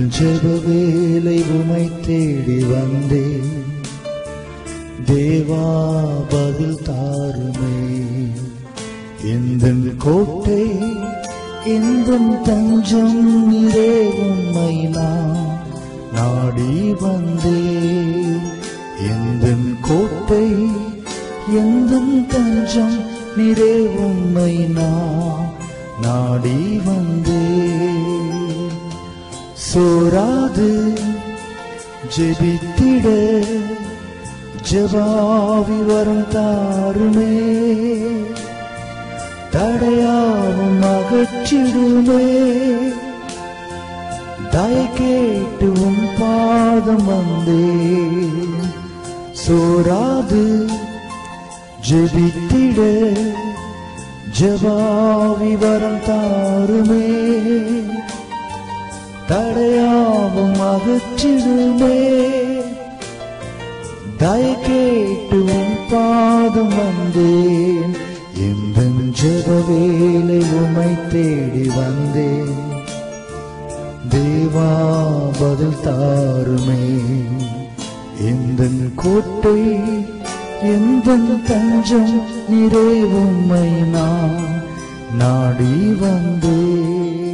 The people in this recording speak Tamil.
ஜெப வேலை உமை தேடி வந்தேன் தேவா பதில் தாருமே இந்த கோட்டை இந்த தஞ்சம் நீரே உம்மை நான் நாடி வந்தேன் இந்த கோட்டை எந்த தஞ்சம் நீரே உம்மை நான் நாடி வந்தேன் சோராது ஜெபித்திட ஜபாவி வரும் தாருமே தடையாவும் அகற்றிடுமே தய கேட்டு உன் பாதம் வந்தே சோராது ஜெபித்திட ஜபாவி வரம் தாருமே தடையாவும் அகற்றிடுமே தய கேட்டு உன் பாதம் வந்தேன் எந்த ஜெப வேலை உமை தேடி வந்தேன் தேவா பதில் தாருமே எந்த கோட்டை எந்த தஞ்சம் நிறை உம்மை நான் நாடி வந்தேன்